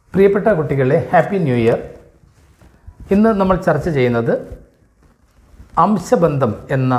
പ്രിയപ്പെട്ട കുട്ടികളെ happy new year ഇന്ന് നമ്മൾ ചർച്ച ചെയ്യുന്നത് അംശബന്ധം എന്ന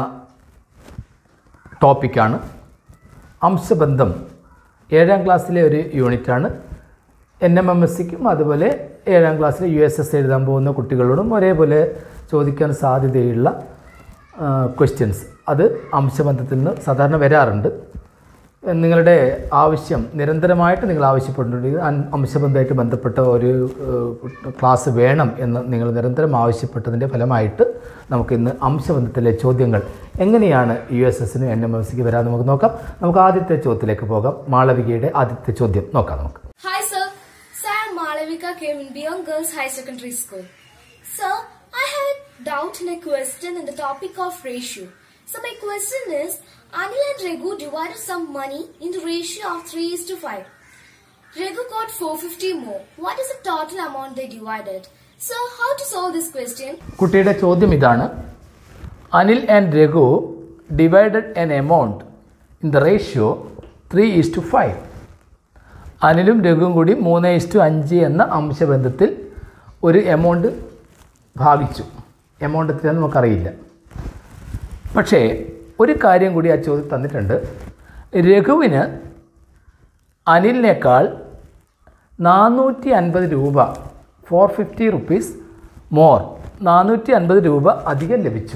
ടോപ്പിക്കാണ് അംശബന്ധം ഏഴാം ക്ലാസ്സിലെ ഒരു യൂണിറ്റാണ് എൻ എം എം എസ് സിക്കും അതുപോലെ ഏഴാം ക്ലാസ്സിലെ യു എസ് എസ് എഴുതാൻ പോകുന്ന കുട്ടികളോടും ഒരേപോലെ ചോദിക്കാൻ സാധ്യതയുള്ള ക്വസ്റ്റ്യൻസ് അത് അംശബന്ധത്തിൽ നിന്ന് സാധാരണ വരാറുണ്ട് നിങ്ങളുടെ ആവശ്യം നിരന്തരമായിട്ട് നിങ്ങൾ ആവശ്യപ്പെട്ടിട്ടുണ്ടെങ്കിൽ അൻ- അംശബന്ധമായിട്ട് ബന്ധപ്പെട്ട ഒരു ഏഹ്, ക്ലാസ് വേണം എന്ന് നിങ്ങൾ നിരന്തരം ആവശ്യപ്പെട്ടതിൻ്റെ ഫലമായിട്ട് നമുക്ക് ഇന്ന് അംശബന്ധത്തിലെ ചോദ്യങ്ങൾ എങ്ങനെയാണ് യു എസ് എസിന് എൻ എം എം സിക്ക് വരാൻ നമുക്ക് നോക്കാം നമുക്ക് ആദ്യത്തെ ചോദ്യത്തിലേക്ക് പോകാം മാളവികയുടെ ആദ്യത്തെ ചോദ്യം നോക്കാം നമുക്ക് Hi, sir. Sam Malavika came in Beyond Girls High Secondary School. Sir, I have a doubt in a question in the topic of ratio. So my question is, Anil and Regu divided some money in the ratio of 3 is to 5. Regu got 450 more. What is the total amount they divided? So how to solve this question? കുട്ടിയുടെ ചോദ്യം ഇതാണ് Anil and Raghu divided an amount in the ratio three is to five അനിലും രഘുവും കൂടി മൂന്ന് is to അഞ്ച് എന്ന അംശബന്ധത്തിൽ ഒരു എമൗണ്ട് ഭാഗിച്ചു എമൗണ്ട് എത്രയാണെന്ന് നമുക്കറിയില്ല പക്ഷേ ഒരു കാര്യം കൂടി ആ ചോദ്യം തന്നിട്ടുണ്ട് രഘുവിന് അനിലിനേക്കാൾ നാനൂറ്റി അൻപത് രൂപ ഫോർ ഫിഫ്റ്റി റുപ്പീസ് മോർ നാനൂറ്റി അൻപത് രൂപ അധികം ലഭിച്ചു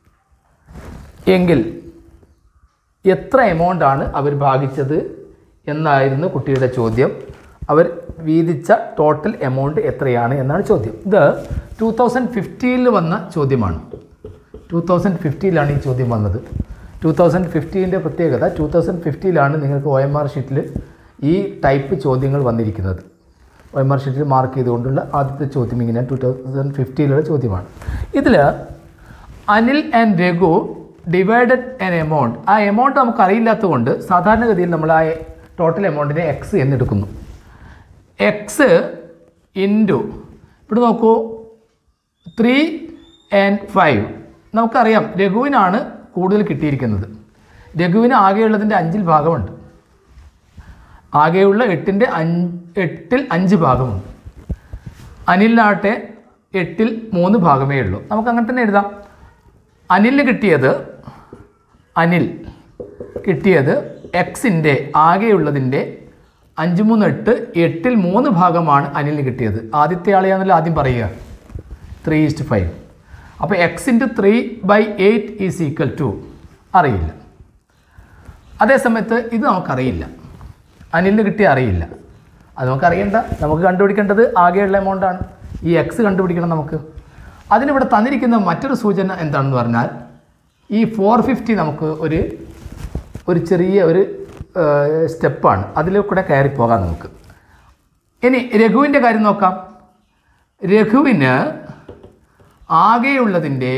എങ്കിൽ എത്ര എമൗണ്ടാണ് അവർ ഭാഗിച്ചത് എന്നായിരുന്നു കുട്ടിയുടെ ചോദ്യം അവർ വീതിച്ച ടോട്ടൽ എമൗണ്ട് എത്രയാണ് എന്നാണ് ചോദ്യം ഇത് ടു തൗസൻഡ് ഫിഫ്റ്റീനിൽ വന്ന ചോദ്യമാണ് ടു തൗസൻഡ് ഫിഫ്റ്റിയിലാണ് ഈ ചോദ്യം വന്നത് ടു തൗസൻഡ് ഫിഫ്റ്റീൻ്റെ പ്രത്യേകത ടു തൗസൻഡ് ഫിഫ്റ്റിയിലാണ് നിങ്ങൾക്ക് ഒ എം ആർ ഷീറ്റിൽ ഈ ടൈപ്പ് ചോദ്യങ്ങൾ വന്നിരിക്കുന്നത് ഒ എം ആർ ഷീറ്റിൽ മാർക്ക് ചെയ്തുകൊണ്ടുള്ള ആദ്യത്തെ ചോദ്യം ഇങ്ങനെ ടു തൗസൻഡ് ഫിഫ്റ്റിയിലുള്ള ചോദ്യമാണ് ഇതിൽ Anil and Raghu divided an amount ആ എമൗണ്ട് നമുക്ക് അറിയില്ലാത്തതുകൊണ്ട് സാധാരണഗതിയിൽ നമ്മൾ ആ ടോട്ടൽ എമൗണ്ടിനെ എക്സ് എന്നെടുക്കുന്നു എക്സ് ഇൻറ്റു ഇവിടെ നോക്കൂ ത്രീ ആൻഡ് ഫൈവ് നമുക്കറിയാം രഘുവിനാണ് കൂടുതൽ കിട്ടിയിരിക്കുന്നത് രഘുവിന് ആകെയുള്ളതിൻ്റെ അഞ്ചിൽ ഭാഗമുണ്ട് ആകെയുള്ള എട്ടിൻ്റെ അഞ്ച് എട്ടിൽ അഞ്ച് ഭാഗമുണ്ട് അനിലിനാട്ടെ എട്ടിൽ മൂന്ന് ഭാഗമേ ഉള്ളൂ നമുക്ക് അങ്ങനെ തന്നെ എഴുതാം അനിലിന് കിട്ടിയത് അനിൽ കിട്ടിയത് എക്സിൻ്റെ ആകെയുള്ളതിൻ്റെ അഞ്ച് മൂന്ന് എട്ട് എട്ടിൽ മൂന്ന് ഭാഗമാണ് അനിലിന് കിട്ടിയത് ആദ്യത്തെ ആളെയാണല്ലോ ആദ്യം പറയുക ത്രീ ഈസ്റ്റ് ഫൈവ് അപ്പോൾ X into three by eight is equal to അറിയില്ല അതേസമയത്ത് ഇത് നമുക്കറിയില്ല അനിലിന് കിട്ടിയ അറിയില്ല അത് നമുക്കറിയണ്ട നമുക്ക് കണ്ടുപിടിക്കേണ്ടത് ആകെയുള്ള എമൗണ്ടാണ് ഈ എക്സ് കണ്ടുപിടിക്കണം നമുക്ക് അതിനിവിടെ തന്നിരിക്കുന്ന മറ്റൊരു സൂചന എന്താണെന്ന് പറഞ്ഞാൽ ഈ ഫോർ ഫിഫ്റ്റി നമുക്ക് ഒരു ഒരു ചെറിയ ഒരു സ്റ്റെപ്പാണ് അതിൽ കൂടെ കയറി പോകാം നമുക്ക് ഇനി രഘുവിൻ്റെ കാര്യം നോക്കാം രഘുവിന് ആകെയുള്ളതിൻ്റെ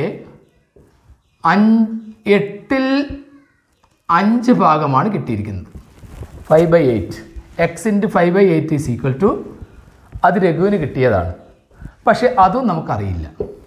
അഞ്ച് എട്ടിൽ അഞ്ച് ഭാഗമാണ് കിട്ടിയിരിക്കുന്നത് five by eight X into five by eight is equal to അത് രഘുവിന് കിട്ടിയതാണ് പക്ഷെ അതും നമുക്കറിയില്ല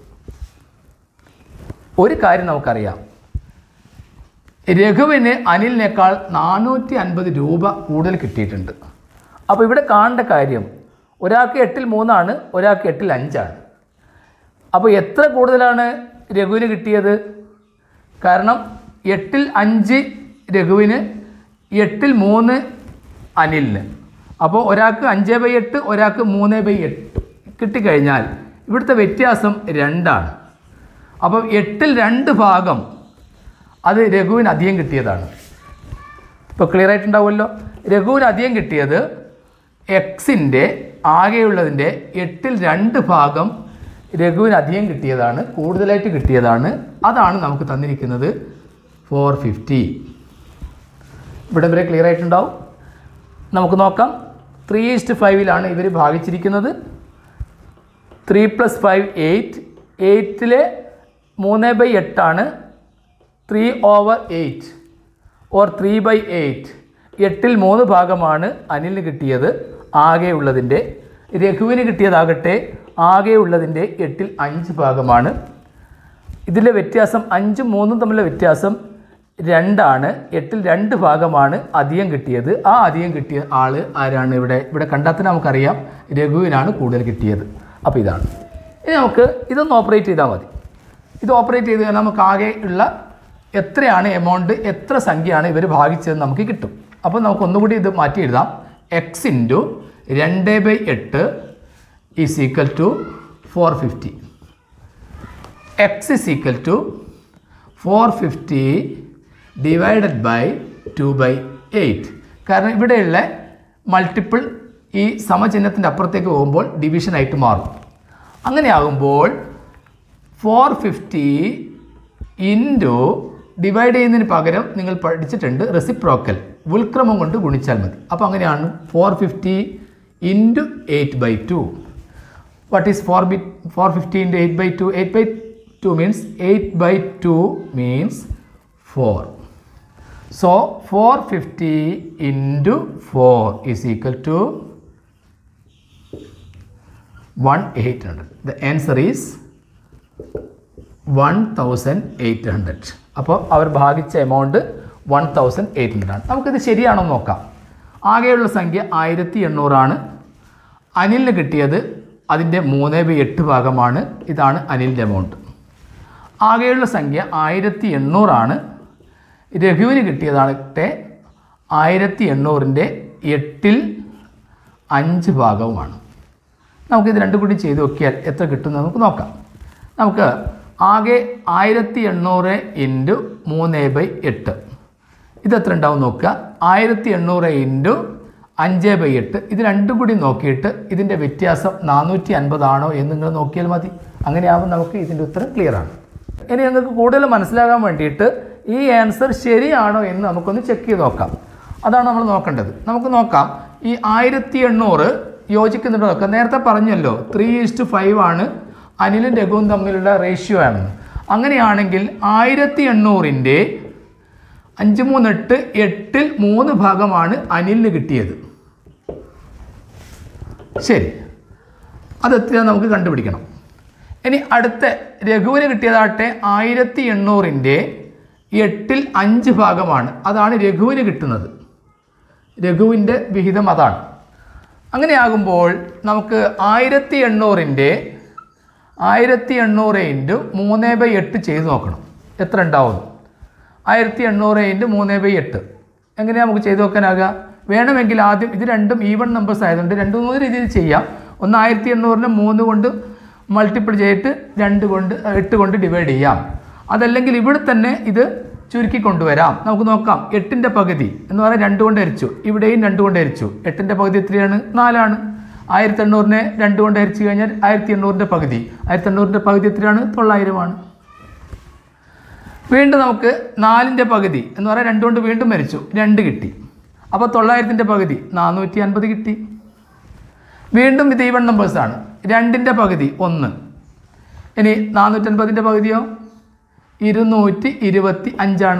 ഒരു കാര്യം നമുക്കറിയാം രഘുവിന് അനിലിനേക്കാൾ നാനൂറ്റി അൻപത് രൂപ കൂടുതൽ കിട്ടിയിട്ടുണ്ട് അപ്പോൾ ഇവിടെ കാണേണ്ട കാര്യം ഒരാൾക്ക് എട്ടിൽ മൂന്നാണ് ഒരാൾക്ക് എട്ടിൽ അഞ്ചാണ് അപ്പോൾ എത്ര കൂടുതലാണ് രഘുവിന് കിട്ടിയത് കാരണം എട്ടിൽ അഞ്ച് രഘുവിന് എട്ടിൽ മൂന്ന് അനിലിന് അപ്പോൾ ഒരാൾക്ക് അഞ്ച് ബൈ എട്ട് ഒരാൾക്ക് മൂന്ന് ബൈ എട്ട് കിട്ടിക്കഴിഞ്ഞാൽ ഇവിടുത്തെ വ്യത്യാസം രണ്ടാണ് അപ്പം എട്ടിൽ രണ്ട് ഭാഗം അത് രഘുവിന് അധികം കിട്ടിയതാണ് ഇപ്പോൾ ക്ലിയർ ആയിട്ടുണ്ടാവുമല്ലോ രഘുവിന് അധികം കിട്ടിയത് എക്സിൻ്റെ ആകെയുള്ളതിൻ്റെ എട്ടിൽ രണ്ട് ഭാഗം രഘുവിന് അധികം കിട്ടിയതാണ് കൂടുതലായിട്ട് കിട്ടിയതാണ് അതാണ് നമുക്ക് തന്നിരിക്കുന്നത് ഫോർ ഫിഫ്റ്റി ഇവിടം വരെ ക്ലിയർ ആയിട്ടുണ്ടാവും നമുക്ക് നോക്കാം ത്രീ ഈസ്റ്റ് ഫൈവിലാണ് ഇവർ ഭാഗിച്ചിരിക്കുന്നത് ത്രീ പ്ലസ് ഫൈവ് എയ്റ്റ് എയ്റ്റിലെ മൂന്ന് ബൈ എട്ടാണ് three over eight or three by eight എട്ടിൽ മൂന്ന് ഭാഗമാണ് അനിലിന് കിട്ടിയത് ആകെയുള്ളതിൻ്റെ രഘുവിന് കിട്ടിയതാകട്ടെ ആകെയുള്ളതിൻ്റെ എട്ടിൽ അഞ്ച് ഭാഗമാണ് ഇതിലെ വ്യത്യാസം അഞ്ചും മൂന്നും തമ്മിലുള്ള വ്യത്യാസം രണ്ടാണ് എട്ടിൽ രണ്ട് ഭാഗമാണ് അധികം കിട്ടിയത് ആ അധികം കിട്ടിയ ആൾ ആരാണ് ഇവിടെ ഇവിടെ കണ്ടാൽ തന്നെ നമുക്കറിയാം രഘുവിനാണ് കൂടുതൽ കിട്ടിയത് അപ്പോൾ ഇതാണ് ഇനി നമുക്ക് ഇതൊന്ന് ഓപ്പറേറ്റ് ചെയ്താൽ മതി ഇത് ഓപ്പറേറ്റ് ചെയ്ത് കഴിഞ്ഞാൽ നമുക്ക് ആകെ ഉള്ള എത്രയാണ് എമൗണ്ട് എത്ര സംഖ്യയാണ് ഇവർ ഭാഗിച്ചതെന്ന് നമുക്ക് കിട്ടും അപ്പോൾ നമുക്ക് ഒന്നുകൂടി ഇത് മാറ്റി എഴുതാം എക്സ് ഇൻറ്റു രണ്ട് ബൈ എട്ട് is equal to four fifty X is equal to four fifty divided by two by eight കാരണം ഇവിടെയുള്ള മൾട്ടിപ്പിൾ ഈ സമചിഹ്നത്തിൻ്റെ അപ്പുറത്തേക്ക് പോകുമ്പോൾ ഡിവിഷനായിട്ട് മാറും അങ്ങനെയാകുമ്പോൾ ഫോർ ഫിഫ്റ്റി ഇൻറ്റു ഡിവൈഡ് ചെയ്യുന്നതിന് പകരം നിങ്ങൾ പഠിച്ചിട്ടുണ്ട് റെസിപ്രോക്കൽ ഉൽക്രമം കൊണ്ട് ഗുണിച്ചാൽ മതി അപ്പോൾ അങ്ങനെയാണ് four fifty into eight by two what is 4 bit 450 into 8 by 2 8 by 2 means 8 by 2 means 4 so 450 into 4 is equal to 1800 the answer is 1800 അപ്പോൾ അവർ ഭാഗിച്ച amount one thousand eight hundred ആണ് നമുക്കിത് ശരിയാണോ എന്ന് നോക്കാം ആകെയുള്ള സംഖ്യ ആയിരത്തി എണ്ണൂറാണ് അനിലിന് കിട്ടിയത് അതിൻ്റെ മൂന്ന് ബൈ എട്ട് ഭാഗമാണ് ഇതാണ് അനിലിൻ്റെ എമൗണ്ട് ആകെയുള്ള സംഖ്യ ആയിരത്തി എണ്ണൂറാണ് രഘുവിന് കിട്ടിയതാകട്ടെ ആയിരത്തി എണ്ണൂറിൻ്റെ എട്ടിൽ അഞ്ച് ഭാഗവുമാണ് നമുക്കിത് രണ്ടും കൂടി ചെയ്ത് നോക്കിയാൽ എത്ര കിട്ടുമെന്ന് നമുക്ക് നോക്കാം നമുക്ക് ആകെ ആയിരത്തി എണ്ണൂറ് ഇൻറ്റു മൂന്ന് ബൈ എട്ട് ഇതെത്ര ഉണ്ടാവും നോക്കുക ആയിരത്തി എണ്ണൂറ് ഇൻറ്റു അഞ്ച് ബൈ എട്ട് ഇത് രണ്ടും കൂടി നോക്കിയിട്ട് ഇതിൻ്റെ വ്യത്യാസം നാനൂറ്റി അൻപതാണോ എന്ന് നിങ്ങൾ നോക്കിയാൽ മതി അങ്ങനെയാകുമ്പോൾ നമുക്ക് ഇതിൻ്റെ ഉത്തരം ക്ലിയർ ആണ് ഇനി നിങ്ങൾക്ക് കൂടുതൽ മനസ്സിലാകാൻ വേണ്ടിയിട്ട് ഈ ആൻസർ ശരിയാണോ എന്ന് നമുക്കൊന്ന് ചെക്ക് ചെയ്ത് നോക്കാം അതാണ് നമ്മൾ നോക്കേണ്ടത് നമുക്ക് നോക്കാം ഈ ആയിരത്തി എണ്ണൂറ് യോജിക്കുന്നുണ്ടോ നോക്കാം നേരത്തെ പറഞ്ഞല്ലോ ത്രീ ഈസ്റ്റ് ഫൈവ് ആണ് അനിലും രഘുവും തമ്മിലുള്ള റേഷ്യോ ആണെന്ന് അങ്ങനെയാണെങ്കിൽ ആയിരത്തി എണ്ണൂറിൻ്റെ അഞ്ച് മൂന്ന് എട്ട് എട്ടിൽ മൂന്ന് ഭാഗമാണ് അനിലിന് കിട്ടിയത് ശരി അതെത്ര നമുക്ക് കണ്ടുപിടിക്കണം ഇനി അടുത്ത രഘുവിന് കിട്ടിയതാട്ടെ ആയിരത്തി എണ്ണൂറിൻ്റെ എട്ടിൽ അഞ്ച് ഭാഗമാണ് അതാണ് രഘുവിന് കിട്ടുന്നത് രഘുവിൻ്റെ വിഹിതം അതാണ് അങ്ങനെയാകുമ്പോൾ നമുക്ക് ആയിരത്തി എണ്ണൂറിൻ്റെ ആയിരത്തി എണ്ണൂറ് ഇൻറ്റു മൂന്ന് ബൈ എട്ട് ചെയ്ത് നോക്കണം എത്ര ഉണ്ടാവും ആയിരത്തി എണ്ണൂറ് ഇൻറ്റു മൂന്ന് ബൈ എട്ട് എങ്ങനെയാണ് നമുക്ക് ചെയ്ത് നോക്കാനാകുക വേണമെങ്കിൽ ആദ്യം ഇത് രണ്ടും ഈവൺ നമ്പേഴ്സ് ആയതുകൊണ്ട് രണ്ട് മൂന്ന് രീതിയിൽ ചെയ്യാം ഒന്ന് ആയിരത്തി എണ്ണൂറിന് മൂന്ന് കൊണ്ട് മൾട്ടിപ്പിൾ ചെയ്തിട്ട് രണ്ട് കൊണ്ട് എട്ട് കൊണ്ട് ഡിവൈഡ് ചെയ്യാം അതല്ലെങ്കിൽ ഇവിടെ തന്നെ ഇത് ചുരുക്കി കൊണ്ടുവരാം നമുക്ക് നോക്കാം എട്ടിൻ്റെ പകുതി എന്ന് പറഞ്ഞാൽ രണ്ട് കൊണ്ട് ഹരിച്ചു ഇവിടെയും രണ്ട് കൊണ്ട് ഹരിച്ചു എട്ടിൻ്റെ പകുതി എത്രയാണ് നാലാണ് ആയിരത്തി എണ്ണൂറിനെ രണ്ട് കൊണ്ട് ഹരിച്ചു കഴിഞ്ഞാൽ ആയിരത്തി എണ്ണൂറിൻ്റെ പകുതി ആയിരത്തി എണ്ണൂറിൻ്റെ പകുതി എത്രയാണ് തൊള്ളായിരമാണ് വീണ്ടും നമുക്ക് നാലിൻ്റെ പകുതി എന്ന് പറയാൻ രണ്ട് കൊണ്ട് വീണ്ടും മരിച്ചു രണ്ട് കിട്ടി അപ്പോൾ തൊള്ളായിരത്തിൻ്റെ പകുതി നാനൂറ്റി അൻപത് കിട്ടി വീണ്ടും ഇത് ഈവൺ നമ്പേഴ്സാണ് രണ്ടിൻ്റെ പകുതി ഒന്ന് ഇനി നാനൂറ്റൻപതിൻ്റെ പകുതിയോ ഇരുന്നൂറ്റി ഇരുപത്തി അഞ്ചാണ്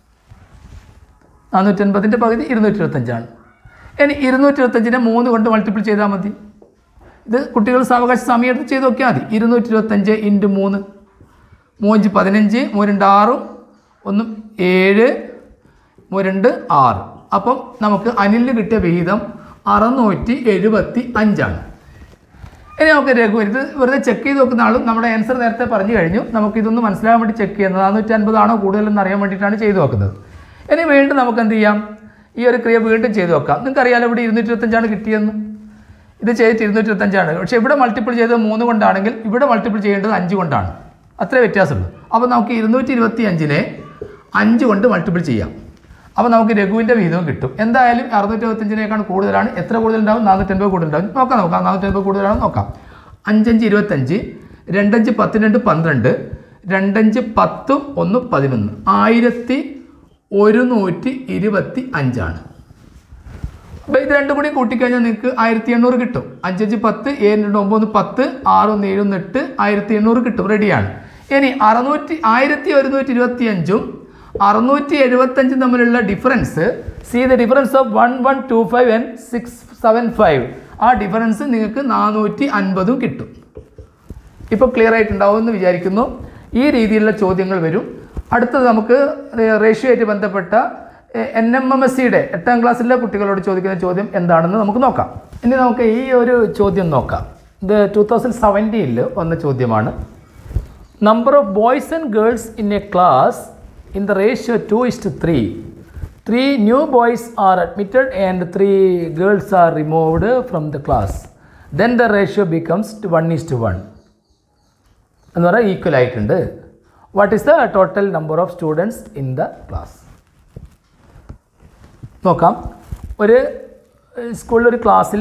നാനൂറ്റൻപതിൻ്റെ പകുതി ഇരുന്നൂറ്റി ഇരുപത്തഞ്ചാണ് ഇനി ഇരുന്നൂറ്റി ഇരുപത്തഞ്ചിനെ മൂന്ന് കൊണ്ട് മൾട്ടിപ്പിൾ ചെയ്താൽ മതി ഇത് കുട്ടികൾ സാവകാശ സമയം എടുത്ത് ചെയ്ത് നോക്കിയാൽ മതി ഇരുന്നൂറ്റി ഇരുപത്തഞ്ച് ഇൻറ്റു മൂന്ന് മൂഞ്ച് പതിനഞ്ച് മൂരണ്ട് ആറും ഒന്നും ഏഴ് മൂരണ്ട് ആറ് അപ്പം നമുക്ക് അനിലിന് കിട്ടിയ വിഹിതം അറുന്നൂറ്റി എഴുപത്തി അഞ്ചാണ് ഇനി നമുക്ക് രഘു ഇത് വെറുതെ ചെക്ക് ചെയ്ത് നോക്കുന്ന ആളും നമ്മുടെ ആൻസർ നേരത്തെ പറഞ്ഞു കഴിഞ്ഞു നമുക്ക് ഇതൊന്ന് മനസ്സിലാകാൻ വേണ്ടി ചെക്ക് ചെയ്യുന്നത് നാനൂറ്റി അൻപതാണോ കൂടുതലെന്ന് അറിയാൻ വേണ്ടിയിട്ടാണ് ചെയ്ത് നോക്കുന്നത് ഇനി വീണ്ടും നമുക്ക് എന്ത് ചെയ്യാം ഈ ഒരു ക്രിയ വീണ്ടും ചെയ്ത് നോക്കാം നിങ്ങൾക്ക് അറിയാലോ ഇവിടെ ഇരുന്നൂറ്റി ഇരുപത്തഞ്ചാണ് കിട്ടിയെന്ന് ഇത് ചെയ്തിട്ട് ഇരുന്നൂറ്റി ഇരുപത്തഞ്ചാണ് പക്ഷേ ഇവിടെ മൾട്ടിപ്പിൾ ചെയ്തത് മൂന്ന് കൊണ്ടാണെങ്കിൽ ഇവിടെ മൾട്ടിപ്പിൾ ചെയ്യേണ്ടത് അഞ്ച് കൊണ്ടാണ് അത്രേ വ്യത്യാസമുള്ളൂ അപ്പോൾ നമുക്ക് ഇരുന്നൂറ്റി ഇരുപത്തി അഞ്ചിനെ അഞ്ച് കൊണ്ട് മൾട്ടിപ്പിൾ ചെയ്യാം അപ്പോൾ നമുക്ക് രഘുവിൻ്റെ വിഹിതവും കിട്ടും എന്തായാലും അറുന്നൂറ്റി ഇരുപത്തഞ്ചിനേക്കാൾ കൂടുതലാണ് എത്ര കൂടുതലുണ്ടാവും നാനൂറ്റൻപത് കൂടുതലുണ്ടാവും നോക്കാം നോക്കാം നാനൂറ്റൻപത് കൂടുതലാണെന്ന് നോക്കാം അഞ്ചഞ്ച് ഇരുപത്തഞ്ച് രണ്ടഞ്ച് പത്തിരണ്ട് പന്ത്രണ്ട് രണ്ടഞ്ച് പത്തും ഒന്ന് പതിനൊന്ന് ആയിരത്തി ഒരുന്നൂറ്റി ഇരുപത്തി അഞ്ചാണ് അപ്പോൾ ഇത് രണ്ടും കൂടി കൂട്ടിക്കഴിഞ്ഞാൽ നിങ്ങൾക്ക് ആയിരത്തി എണ്ണൂറ് കിട്ടും അഞ്ചഞ്ച് പത്ത് ഏഴ് രണ്ട് ഒമ്പത് പത്ത് ആറ് ഒന്ന് ഏഴ് ഒന്ന് എട്ട് ആയിരത്തി എണ്ണൂറ് കിട്ടും റെഡിയാണ് ഇനി അറുന്നൂറ്റി ആയിരത്തി ഒരുന്നൂറ്റി ഇരുപത്തി അഞ്ചും അറുന്നൂറ്റി എഴുപത്തഞ്ചും തമ്മിലുള്ള difference see the difference of one one two five and six seven five ആ ഡിഫറൻസ് നിങ്ങൾക്ക് നാനൂറ്റി അൻപതും കിട്ടും ഇപ്പോൾ ക്ലിയർ ആയിട്ടുണ്ടാവും എന്ന് വിചാരിക്കുന്നു ഈ രീതിയിലുള്ള ചോദ്യങ്ങൾ വരും അടുത്തത് നമുക്ക് റേഷ്യോ ആയിട്ട് ബന്ധപ്പെട്ട എൻ എം എം എസ് സിയുടെ എട്ടാം ക്ലാസ്സിലെ കുട്ടികളോട് ചോദിക്കുന്ന ചോദ്യം എന്താണെന്ന് നമുക്ക് നോക്കാം ഇനി നമുക്ക് ഈ ഒരു ചോദ്യം നോക്കാം ഇത് ടൂ തൗസൻഡ് സെവൻറ്റീനിൽ വന്ന ചോദ്യമാണ് number of boys and girls in a class in the ratio two is to three three new boys are admitted and three girls are removed from the class then the ratio becomes one is to one എന്ന് പറഞ്ഞാൽ equal ആയിട്ടുണ്ട് what is the total number of students in the class നോക്കാം ഒരു സ്കൂളിൽ ഒരു ക്ലാസ്സിൽ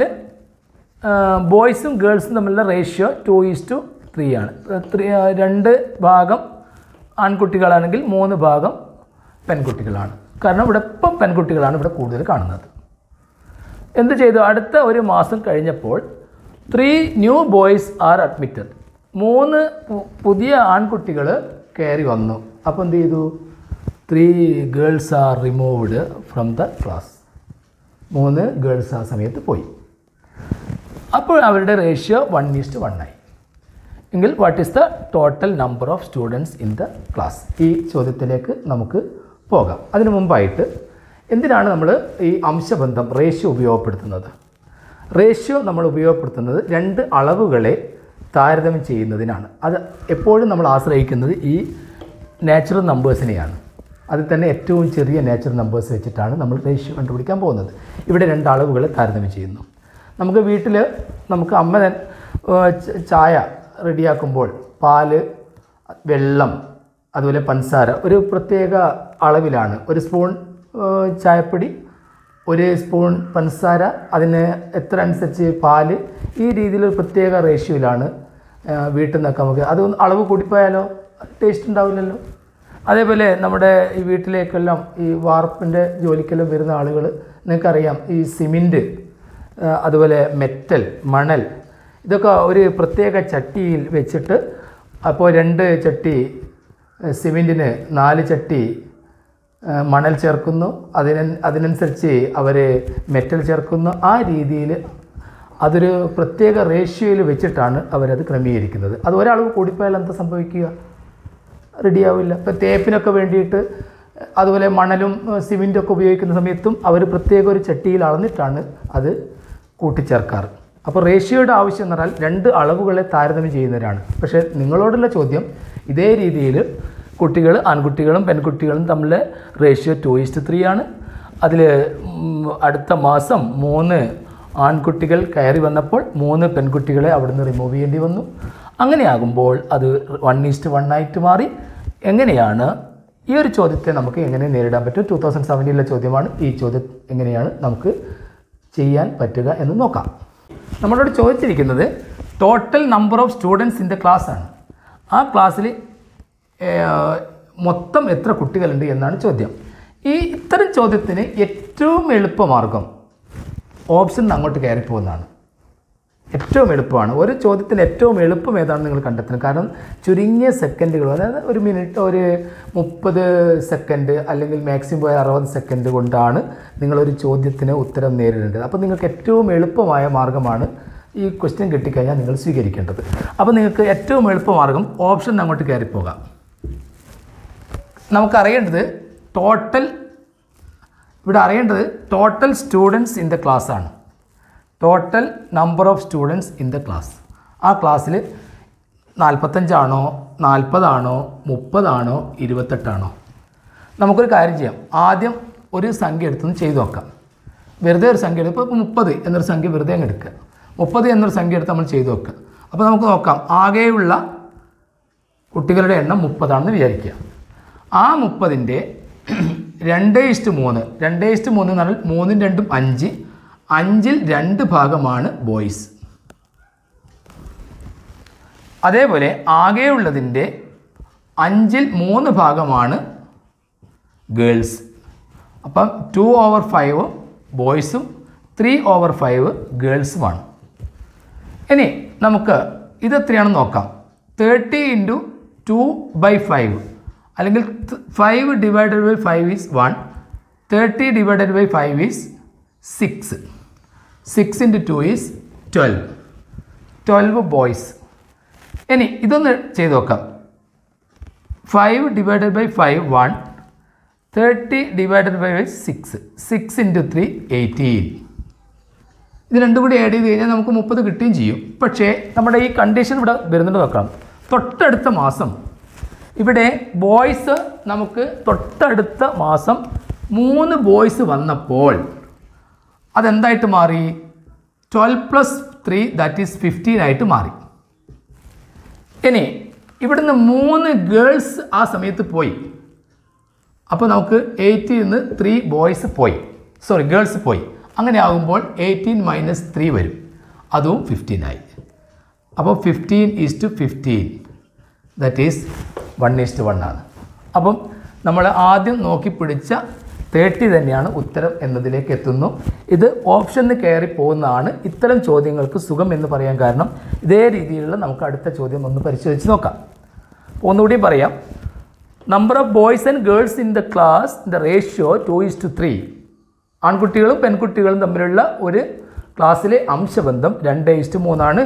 ബോയ്സും ഗേൾസും തമ്മിലുള്ള ratio two is to three ആണ് ത്രീ രണ്ട് ഭാഗം ആൺകുട്ടികളാണെങ്കിൽ മൂന്ന് ഭാഗം പെൺകുട്ടികളാണ് കാരണം ഇവിടെ ഇപ്പം പെൺകുട്ടികളാണ് ഇവിടെ കൂടുതൽ കാണുന്നത് എന്ത് ചെയ്തു അടുത്ത ഒരു മാസം കഴിഞ്ഞപ്പോൾ three new boys are admitted മൂന്ന് പു- പുതിയ ആൺകുട്ടികൾ കയറി വന്നു അപ്പോൾ എന്ത് ചെയ്തു three girls are removed from the class മൂന്ന് ഗേൾസ് ആ സമയത്ത് പോയി അപ്പോൾ അവരുടെ റേഷ്യോ വൺ ഈസ്റ്റ് വൺ ആയി എങ്കിൽ what is the total number of students in the class ഈ ചോദ്യത്തിലേക്ക് നമുക്ക് പോകാം അതിനു മുമ്പായിട്ട് എന്തിനാണ് നമ്മൾ ഈ അംശബന്ധം റേഷ്യോ ഉപയോഗപ്പെടുത്തുന്നത് റേഷ്യോ നമ്മൾ ഉപയോഗപ്പെടുത്തുന്നത് രണ്ട് അളവുകളെ താരതമ്യം ചെയ്യുന്നതിനാണ് അത് എപ്പോഴും നമ്മൾ ആശ്രയിക്കുന്നത് ഈ നാച്ചുറൽ നമ്പേഴ്സിനെയാണ് അതിൽ തന്നെ ഏറ്റവും ചെറിയ നാച്ചുറൽ നമ്പേഴ്സ് വെച്ചിട്ടാണ് നമ്മൾ റേഷ്യോ കണ്ടുപിടിക്കാൻ പോകുന്നത് ഇവിടെ രണ്ട് അളവുകളെ താരതമ്യം ചെയ്യുന്നു നമുക്ക് വീട്ടിൽ നമുക്ക് അമ്മ തൻ- ഏഹ് ച- ചായ റെഡിയാക്കുമ്പോൾ പാല് വെള്ളം അതുപോലെ പഞ്ചസാര ഒരു പ്രത്യേക അളവിലാണ് ഒരു സ്പൂൺ ഏഹ് ചായപ്പൊടി ഒരു സ്പൂൺ പഞ്ചസാര അതിന് എത്ര അനുസരിച്ച് പാല് ഈ രീതിയിൽ ഒരു പ്രത്യേക റേഷ്യോയിലാണ് ഏഹ് വീട്ടിൽ നിന്നൊക്കെ നമുക്ക് അത് അളവ് കൂടിപ്പോയാലോ ടേസ്റ്റ് ഉണ്ടാവില്ലല്ലോ അതേപോലെ നമ്മുടെ ഈ വീട്ടിലേക്കെല്ലാം ഈ വാർപ്പിൻ്റെ ജോലിക്കെല്ലാം വരുന്ന ആളുകൾ നിങ്ങൾക്കറിയാം ഈ സിമെൻറ്റ് അതുപോലെ മെറ്റൽ മണൽ ഇതൊക്കെ ഒരു പ്രത്യേക ചട്ടിയിൽ വെച്ചിട്ട് അപ്പോൾ രണ്ട് ചട്ടി സിമെൻറ്റിന് നാല് ചട്ടി ആ, മണൽ ചേർക്കുന്നു അതിന അതിനനുസരിച്ച് അവർ മെറ്റൽ ചേർക്കുന്നു ആ രീതിയിൽ അതൊരു പ്രത്യേക റേഷ്യോയിൽ വെച്ചിട്ടാണ് അവരത് ക്രമീകരിക്കുന്നത് അത് ഒരളവ് കൂടിപ്പോയാൽ എന്താ സംഭവിക്കുക റെഡിയാവില്ല ഇപ്പോൾ തേപ്പിനൊക്കെ വേണ്ടിയിട്ട് അതുപോലെ മണലും സിമെൻറ്റും ഒക്കെ ഉപയോഗിക്കുന്ന സമയത്തും അവർ പ്രത്യേക ഒരു ചട്ടിയിൽ അളന്നിട്ടാണ് അത് കൂട്ടിച്ചേർക്കാറ് അപ്പോൾ റേഷ്യോയുടെ ആവശ്യം എന്ന് പറഞ്ഞാൽ രണ്ട് അളവുകളെ താരതമ്യം ചെയ്യുന്നവരാണ് പക്ഷേ നിങ്ങളോടുള്ള ചോദ്യം ഇതേ രീതിയിൽ കുട്ടികൾ ആൺകുട്ടികളും പെൺകുട്ടികളും തമ്മിലെ റേഷ്യോ ടു ഇസ്റ്റ് ത്രീ ആണ് അതിൽ അടുത്ത മാസം മൂന്ന് ആൺകുട്ടികൾ കയറി വന്നപ്പോൾ മൂന്ന് പെൺകുട്ടികളെ അവിടുന്ന് റിമൂവ് ചെയ്യേണ്ടി വന്നു അങ്ങനെയാകുമ്പോൾ അത് വൺ ഈസ്റ്റ് വൺ ആയിട്ട് മാറി എങ്ങനെയാണ് ഈ ഒരു ചോദ്യത്തെ നമുക്ക് എങ്ങനെ നേരിടാൻ പറ്റും ടൂ തൗസൻഡ് സെവൻറ്റീനിലെ ചോദ്യമാണ് ഈ ചോദ്യം എങ്ങനെയാണ് നമുക്ക് ചെയ്യാൻ പറ്റുക എന്ന് നോക്കാം നമ്മളോട് ചോദിച്ചിരിക്കുന്നത് total number of students in the class ആണ് ആ ക്ലാസ്സിൽ മൊത്തം എത്ര കുട്ടികളുണ്ട് എന്നാണ് ചോദ്യം ഈ ഇത്തരം ചോദ്യത്തിന് ഏറ്റവും എളുപ്പമാർഗം ഓപ്ഷൻ അങ്ങോട്ട് കയറി പോകുന്നതാണ് ഏറ്റവും എളുപ്പമാണ് ഒരു ചോദ്യത്തിന് ഏറ്റവും എളുപ്പം ഏതാണെന്ന് നിങ്ങൾ കണ്ടെത്തണം കാരണം ചുരുങ്ങിയ സെക്കൻഡുകൾ അതായത് ഒരു മിനിറ്റ് ഒരു മുപ്പത് സെക്കൻഡ് അല്ലെങ്കിൽ മാക്സിമം പോയ അറുപത് സെക്കൻഡ് കൊണ്ടാണ് നിങ്ങളൊരു ചോദ്യത്തിന് ഉത്തരം നേരിടേണ്ടത് അപ്പോൾ നിങ്ങൾക്ക് ഏറ്റവും എളുപ്പമായ മാർഗ്ഗമാണ് ഈ ക്വസ്റ്റ്യൻ കിട്ടിക്കഴിഞ്ഞാൽ നിങ്ങൾ സ്വീകരിക്കേണ്ടത് അപ്പോൾ നിങ്ങൾക്ക് ഏറ്റവും എളുപ്പമാർഗ്ഗം ഓപ്ഷൻ അങ്ങോട്ട് കയറിപ്പോകാം നമുക്കറിയേണ്ടത് ടോട്ടൽ ഇവിടെ അറിയേണ്ടത് total students in the class ആണ് total number of students in the class ആ ക്ലാസ്സിൽ നാൽപ്പത്തഞ്ചാണോ നാൽപ്പതാണോ മുപ്പതാണോ ഇരുപത്തെട്ടാണോ നമുക്കൊരു കാര്യം ചെയ്യാം ആദ്യം ഒരു സംഖ്യ എടുത്തൊന്ന് ചെയ്തു നോക്കാം വെറുതെ ഒരു സംഖ്യ എടുക്കുക ഇപ്പോൾ മുപ്പത് എന്നൊരു സംഖ്യ വെറുതെ അങ്ങ് എടുക്കുക മുപ്പത് എന്നൊരു സംഖ്യ എടുത്ത് നമ്മൾ ചെയ്തു നോക്കുക അപ്പോൾ നമുക്ക് നോക്കാം ആകെയുള്ള കുട്ടികളുടെ എണ്ണം മുപ്പതാണെന്ന് വിചാരിക്കുക ആ മുപ്പതിൻ്റെ രണ്ട് ഇസ്റ്റ് മൂന്ന് രണ്ട് ഇസ്റ്റ് മൂന്ന് എന്ന് പറഞ്ഞാൽ മൂന്നും രണ്ടും അഞ്ച് അഞ്ചിൽ രണ്ട് ഭാഗമാണ് ബോയ്സ് അതേപോലെ ആകെയുള്ളതിൻ്റെ അഞ്ചിൽ മൂന്ന് ഭാഗമാണ് ഗേൾസ് അപ്പം ടു ഓവർ ഫൈവ് ബോയ്സും ത്രീ ഓവർ ഫൈവ് ഗേൾസുമാണ് ഇനി നമുക്ക് ഇത് എത്രയാണെന്ന് നോക്കാം thirty into two by five അല്ലെങ്കിൽ five divided by five is one thirty divided by five is six six into two is twelve twelve boys ഇനി ഇതൊന്ന് ചെയ്ത് നോക്കാം five divided by five one thirty divided by six six into three eighteen ഇത് രണ്ടും കൂടി add ചെയ്ത് കഴിഞ്ഞാൽ നമുക്ക് മുപ്പത് കിട്ടുകയും ചെയ്യും പക്ഷേ നമ്മുടെ ഈ കണ്ടീഷൻ ഇവിടെ വരുന്നുണ്ട് നോക്കാം തൊട്ടടുത്ത മാസം ഇവിടെ ബോയ്സ് നമുക്ക് തൊട്ടടുത്ത മാസം മൂന്ന് ബോയ്സ് വന്നപ്പോൾ അതെന്തായിട്ട് മാറി twelve plus three that is fifteen ആയിട്ട് മാറി ഇനി ഇവിടുന്ന് മൂന്ന് ഗേൾസ് ആ സമയത്ത് പോയി അപ്പോൾ നമുക്ക് എയ്റ്റിൽ നിന്ന് ത്രീ ബോയ്സ് പോയി സോറി ഗേൾസ് പോയി അങ്ങനെ ആകുമ്പോൾ എയ്റ്റീൻ മൈനസ് ത്രീ വരും അതും ഫിഫ്റ്റീൻ ആയി അപ്പോൾ fifteen is to fifteen that is one is to one ആണ് അപ്പം നമ്മൾ ആദ്യം നോക്കി പിടിച്ച തേർട്ടി തന്നെയാണ് ഉത്തരം എന്നതിലേക്ക് എത്തുന്നു ഇത് ഓപ്ഷന് കയറി പോകുന്നതാണ് ഇത്തരം ചോദ്യങ്ങൾക്ക് സുഖം എന്ന് പറയാൻ കാരണം ഇതേ രീതിയിലുള്ള നമുക്ക് അടുത്ത ചോദ്യം ഒന്ന് പരിശോധിച്ച് നോക്കാം ഒന്നുകൂടി പറയാം number of boys and girls in the class the ratio two is to three ആൺകുട്ടികളും പെൺകുട്ടികളും തമ്മിലുള്ള ഒരു ക്ലാസ്സിലെ അംശബന്ധം രണ്ട് ഈസ്റ്റ് മൂന്നാണ്